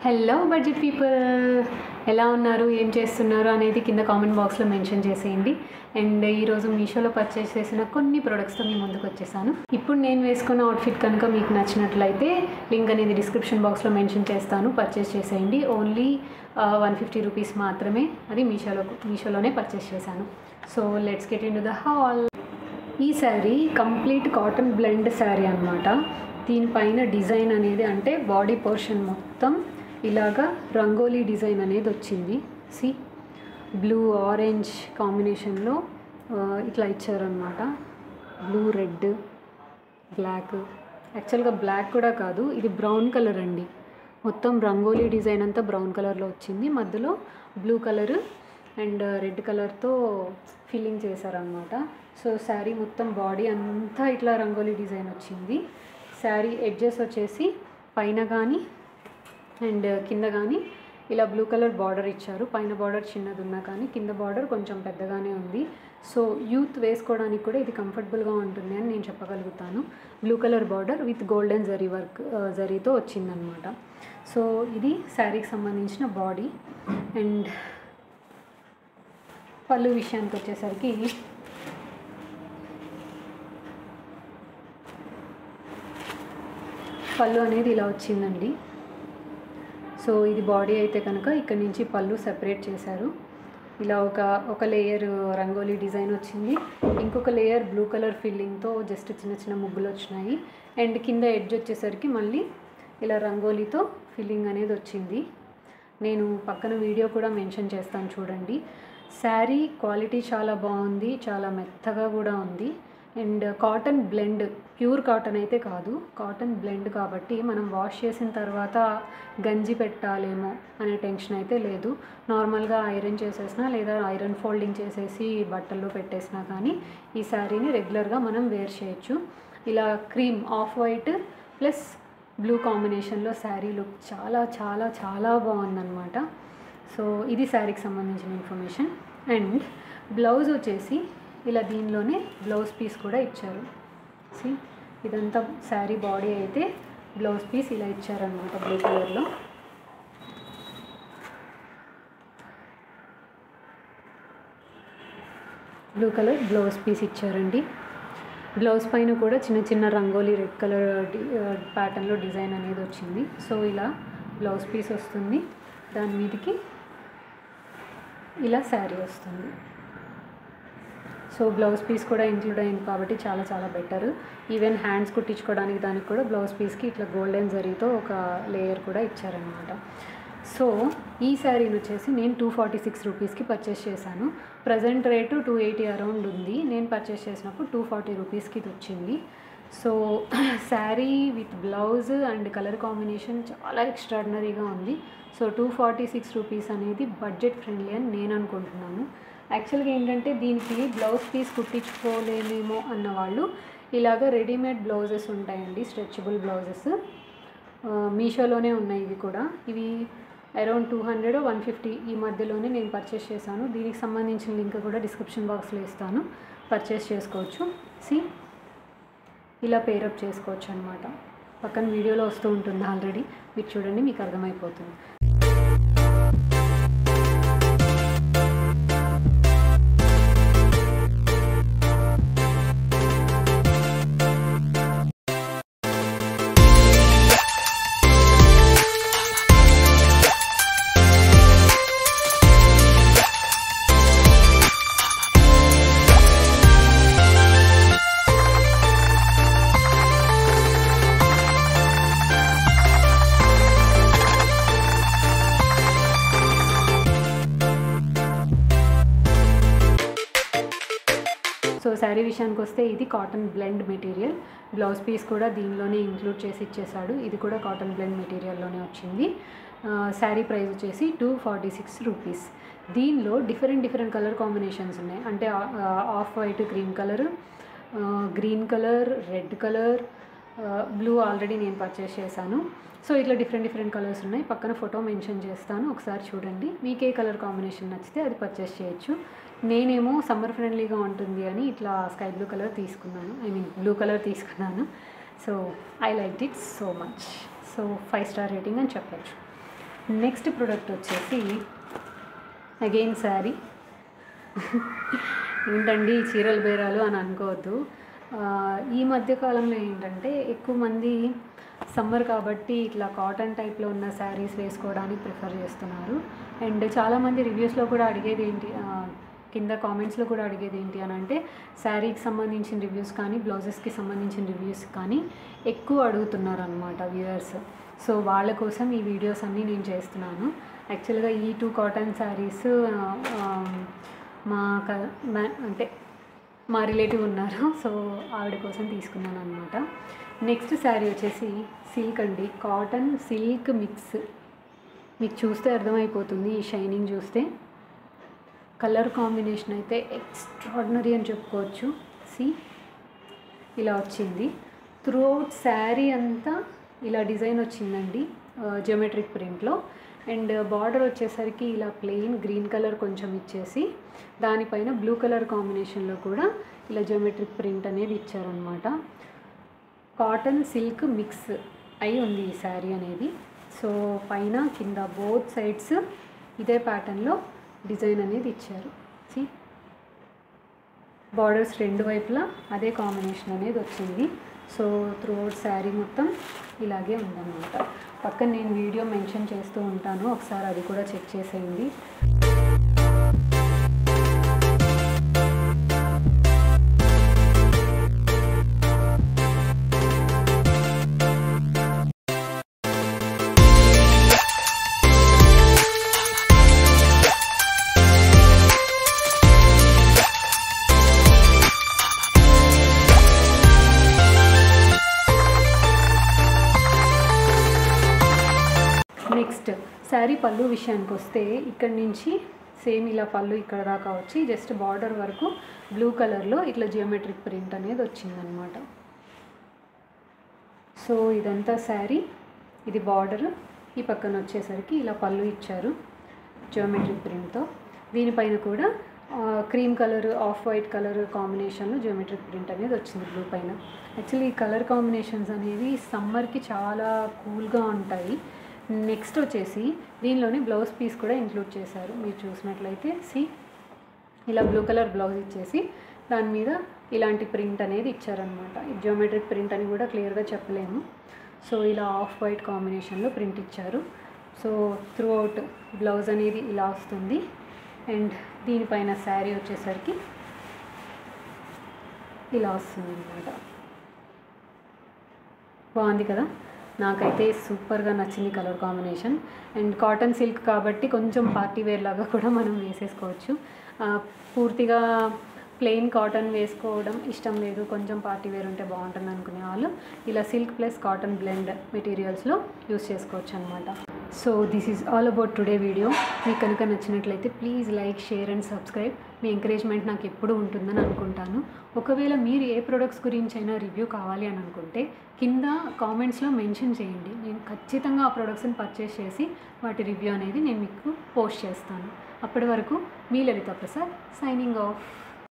hello budget people ఎలా ఉన్నారు ఏం చేస్తున్నారు అనేది కింద కామెంట్ బాక్స్లో మెన్షన్ చేసేయండి అండ్ ఈరోజు మీషోలో పర్చేస్ చేసిన కొన్ని ప్రొడక్ట్స్తో మీ ముందుకు వచ్చేసాను ఇప్పుడు నేను వేసుకున్న అవుట్ఫిట్ కనుక మీకు నచ్చినట్లయితే లింక్ అనేది డిస్క్రిప్షన్ బాక్స్లో మెన్షన్ చేస్తాను పర్చేస్ చేసేయండి ఓన్లీ వన్ ఫిఫ్టీ రూపీస్ మాత్రమే అది మీషోలో మీషోలోనే పర్చేస్ చేశాను so let's get into the haul ఈ sari complete cotton blend sari అనమాట దీనిపైన డిజైన్ అనేది అంటే బాడీ పోర్షన్ మొత్తం ఇలాగా రంగోలీ డిజైన్ అనేది వచ్చింది సి బ్లూ ఆరెంజ్ కాంబినేషన్లో ఆ, ఇట్లా ఇచ్చారనమాట బ్లూ రెడ్ బ్లాక్ యాక్చువల్గా బ్లాక్ కూడా కాదు ఇది బ్రౌన్ కలర్ అండి మొత్తం రంగోలీ డిజైన్ అంతా బ్రౌన్ కలర్లో వచ్చింది మధ్యలో బ్లూ కలర్ అండ్ రెడ్ కలర్తో ఫిల్లింగ్ చేశారనమాట సో శారీ మొత్తం బాడీ అంతా ఇట్లా రంగోలీ డిజైన్ వచ్చింది శారీ ఎడ్జెస్ వచ్చేసి పైన కానీ అండ్ కింద కానీ ఇలా బ్లూ కలర్ బార్డర్ ఇచ్చారు పైన బార్డర్ చిన్నది ఉన్నా కానీ కింద బార్డర్ కొంచెం పెద్దగానే ఉంది సో యూత్ వేసుకోవడానికి కూడా ఇది కంఫర్టబుల్గా ఉంటుంది అని నేను చెప్పగలుగుతాను blue colour border with golden zari work జరీతో వచ్చిందనమాట సో ఇది శారీకి సంబంధించిన బాడీ అండ్ పళ్ళు విషయానికి వచ్చేసరికి పళ్ళు అనేది ఇలా వచ్చిందండి సో ఇది బాడీ అయితే కనుక ఇక్కడ నుంచి పళ్ళు సెపరేట్ చేశారు ఇలా ఒక ఒక లేయర్ రంగోలీ డిజైన్ వచ్చింది ఇంకొక లేయర్ బ్లూ కలర్ ఫిల్లింగ్తో జస్ట్ చిన్న చిన్న ముగ్గులు వచ్చినాయి అండ్ కింద ఎడ్జ్ వచ్చేసరికి మళ్ళీ ఇలా రంగోలీతో ఫిల్లింగ్ అనేది వచ్చింది నేను పక్కన వీడియో కూడా మెన్షన్ చేస్తాను చూడండి శారీ క్వాలిటీ చాలా బాగుంది చాలా మెత్తగా కూడా ఉంది and cotton blend pure cotton అయితే కాదు కాటన్ బ్లెండ్ కాబట్టి మనం వాష్ చేసిన తర్వాత గంజి పెట్టాలేమో అనే టెన్షన్ అయితే లేదు నార్మల్గా ఐరన్ చేసేసినా లేదా ఐరన్ ఫోల్డింగ్ చేసేసి బట్టల్లో పెట్టేసినా కానీ ఈ శారీని రెగ్యులర్గా మనం వేర్ చేయొచ్చు ఇలా cream off white plus blue కాంబినేషన్లో శారీ లుక్ చాలా చాలా చాలా బాగుందన్నమాట సో ఇది శారీకి సంబంధించిన ఇన్ఫర్మేషన్ అండ్ బ్లౌజ్ వచ్చేసి ఇలా దీనిలోనే బ్లౌజ్ పీస్ కూడా ఇచ్చారు సి ఇదంతా శారీ బాడీ అయితే బ్లౌజ్ పీస్ ఇలా ఇచ్చారనమాట బ్లూ కలర్లో బ్లూ కలర్ బ్లౌజ్ పీస్ ఇచ్చారండి బ్లౌజ్ పైన కూడా చిన్న చిన్న రంగోలీ రెడ్ కలర్ ప్యాటర్న్లో డిజైన్ అనేది వచ్చింది సో ఇలా బ్లౌజ్ పీస్ వస్తుంది దాని మీదకి ఇలా శారీ వస్తుంది సో బ్లౌజ్ పీస్ కూడా ఇంక్లూడ్ అయింది కాబట్టి చాలా చాలా బెటర్ ఈవెన్ హ్యాండ్స్ కుట్టించుకోవడానికి దానికి కూడా బ్లౌజ్ పీస్కి ఇట్లా గోల్డెన్ జరీతో ఒక లేయర్ కూడా ఇచ్చారనమాట సో ఈ శారీని వచ్చేసి నేను టూ ఫార్టీ సిక్స్ రూపీస్కి పర్చేస్ చేశాను present rate two eighty around ఉంది నేను పర్చేస్ చేసినప్పుడు టూ ఫార్టీ రూపీస్కి ఇది వచ్చింది so sari with blouse and colour combination చాలా ఎక్స్ట్రాడినరీగా ఉంది so two forty six rupees అనేది బడ్జెట్ ఫ్రెండ్లీ అని నేను అనుకుంటున్నాను యాక్చువల్గా ఏంటంటే దీనికి బ్లౌజ్ పీస్ కుట్టించుకోలేమేమో అన్న వాళ్ళు ఇలాగ రెడీమేడ్ బ్లౌజెస్ ఉంటాయండి స్ట్రెచబుల్ బ్లౌజెస్ మీషోలోనే ఉన్నాయి ఇవి కూడా ఇవి around two hundred one fifty ఈ మధ్యలోనే నేను పర్చేస్ చేశాను దీనికి సంబంధించిన లింక్ కూడా డిస్క్రిప్షన్ బాక్స్లో ఇస్తాను పర్చేస్ చేసుకోవచ్చు సి ఇలా పేరప్ చేసుకోవచ్చు అనమాట పక్కన వీడియోలో వస్తూ ఉంటుంది ఆల్రెడీ మీరు చూడండి మీకు అర్థమైపోతుంది సో శారీ విషయానికి వస్తే ఇది cotton blend material blouse piece కూడా దీనిలోనే ఇంక్లూడ్ చేసి ఇచ్చేసాడు ఇది కూడా కాటన్ బ్లెండ్ మెటీరియల్లోనే వచ్చింది ఆ, శారీ ప్రైస్ వచ్చేసి టూ ఫార్టీ సిక్స్ రూపీస్ దీనిలో డిఫరెంట్ డిఫరెంట్ కలర్ కాంబినేషన్స్ ఉన్నాయి అంటే ఆ, off white cream colour green colour red colour blue already నేను పర్చేస్ చేశాను సో ఇట్లా డిఫరెంట్ డిఫరెంట్ కలర్స్ ఉన్నాయి పక్కన ఫోటో మెన్షన్ చేస్తాను ఒకసారి చూడండి మీకు ఏ కలర్ కాంబినేషన్ నచ్చితే అది పర్చేస్ చేయొచ్చు నేనేమో సమ్మర్ ఫ్రెండ్లీగా ఉంటుంది అని ఇట్లా స్కై బ్లూ కలర్ తీసుకున్నాను ఐ మీన్ బ్లూ కలర్ తీసుకున్నాను so I like it so much so five star rating అని చెప్పచ్చు నెక్స్ట్ ప్రోడక్ట్ వచ్చేసి అగైన్ శారీ ఏంటండి ఈ చీరల బేరాలు అని అనుకోవద్దు ఆ, ఈ మధ్య కాలంలో ఏంటంటే ఎక్కువ మంది సమ్మర్ కాబట్టి ఇట్లా కాటన్ టైప్లో ఉన్న శారీస్ వేసుకోవడానికి ప్రిఫర్ చేస్తున్నారు అండ్ చాలామంది రివ్యూస్లో కూడా అడిగేది ఏంటి ఆ, కింద కామెంట్స్లో కూడా అడిగేది ఏంటి అని అంటే శారీకి సంబంధించిన రివ్యూస్ కానీ బ్లౌజెస్కి సంబంధించిన రివ్యూస్ కానీ ఎక్కువ అడుగుతున్నారు అనమాట వ్యూవర్స్ సో వాళ్ళ కోసం ఈ వీడియోస్ అన్నీ నేను చేస్తున్నాను యాక్చువల్గా ఈ టూ కాటన్ శారీస్ మా క- మా- అంటే మా రిలేటివ్ ఉన్నారు సో ఆవిడ కోసం తీసుకున్నాను అనమాట నెక్స్ట్ శారీ వచ్చేసి సిల్క్ అండి కాటన్ సిల్క్ మిక్స్ మీకు చూస్తే అర్థమైపోతుంది ఈ షైనింగ్ చూస్తే కలర్ కాంబినేషన్ అయితే ఎక్స్ట్రాడినరీ అని చెప్పుకోవచ్చు సి ఇలా వచ్చింది త్రూఅవుట్ శారీ అంతా ఇలా డిజైన్ వచ్చిందండి జియోమెట్రిక్ ప్రింట్లో అండ్ బార్డర్ వచ్చేసరికి ఇలా ప్లెయిన్ గ్రీన్ కలర్ కొంచెం ఇచ్చేసి దానిపైన బ్లూ కలర్ కాంబినేషన్లో కూడా ఇలా జియోమెట్రిక్ ప్రింట్ అనేది ఇచ్చారనమాట కాటన్ సిల్క్ మిక్స్ అయి ఉంది ఈ శారీ అనేది సో పైన కింద బోత్ సైడ్స్ ఇదే ప్యాటర్న్లో డిజైన్ అనేది ఇచ్చారు సి బార్డర్స్ రెండు వైపులా అదే కాంబినేషన్ అనేది వచ్చింది సో త్రూఅవుట్ శారీ మొత్తం ఇలాగే ఉందన్నమాట పక్కన నేను వీడియో మెన్షన్ చేస్తూ ఉంటాను ఒకసారి అది కూడా చెక్ చేసేయండి నెక్స్ట్ శారీ పళ్ళు విషయానికి వస్తే ఇక్కడ నుంచి సేమ్ ఇలా పళ్ళు ఇక్కడ దాకా వచ్చి జస్ట్ బార్డర్ వరకు బ్లూ కలర్లో ఇట్లా జియోమెట్రిక్ ప్రింట్ అనేది వచ్చిందనమాట సో ఇదంతా శారీ ఇది బార్డర్ ఈ పక్కన వచ్చేసరికి ఇలా పళ్ళు ఇచ్చారు జియోమెట్రిక్ ప్రింట్తో దీనిపైన కూడా cream colour off white colour కాంబినేషన్లో జియోమెట్రిక్ ప్రింట్ అనేది వచ్చింది బ్లూ పైన యాక్చువల్లీ ఈ కలర్ కాంబినేషన్స్ అనేవి సమ్మర్కి చాలా కూల్గా ఉంటాయి నెక్స్ట్ వచ్చేసి దీనిలోనే బ్లౌజ్ పీస్ కూడా ఇంక్లూడ్ చేశారు మీరు చూసినట్లయితే సి ఇలా బ్లూ కలర్ బ్లౌజ్ ఇచ్చేసి దాని మీద ఇలాంటి ప్రింట్ అనేది ఇచ్చారనమాట జియోమెట్రిక్ ప్రింట్ అని కూడా క్లియర్గా చెప్పలేము సో ఇలా ఆఫ్ వైట్ కాంబినేషన్లో ప్రింట్ ఇచ్చారు సో త్రూ అవుట్ బ్లౌజ్ అనేది ఇలా వస్తుంది అండ్ దీనిపైన శారీ వచ్చేసరికి ఇలా వస్తుంది అనమాట బాగుంది కదా నాకైతే సూపర్గా నచ్చింది colour combination and cotton silk కాబట్టి కొంచెం పార్టీ వేర్ లాగా కూడా మనం వేసేసుకోవచ్చు ఆ, పూర్తిగా ప్లెయిన్ కాటన్ వేసుకోవడం ఇష్టం లేదు కొంచెం పార్టీ వేర్ ఉంటే బాగుంటుంది అనుకునే వాళ్ళు ఇలా సిల్క్ ప్లస్ కాటన్ బ్లెండ్ మెటీరియల్స్లో యూస్ చేసుకోవచ్చు అనమాట so this is all about today video మీకు కనుక నచ్చినట్లయితే please like share and subscribe మీ ఎంకరేజ్మెంట్ నాకు ఎప్పుడు ఉంటుందని అనుకుంటాను ఒకవేళ మీరు ఏ ప్రొడక్ట్స్ గురించి అయినా రివ్యూ కావాలి అని అనుకుంటే కింద కామెంట్స్లో మెన్షన్ చేయండి నేను ఖచ్చితంగా ఆ ప్రొడక్ట్స్ని పర్చేస్ చేసి వాటి రివ్యూ అనేది నేను మీకు పోస్ట్ చేస్తాను అప్పటి వరకు మీ లలిత ప్రసాద్ సైనింగ్ ఆఫ్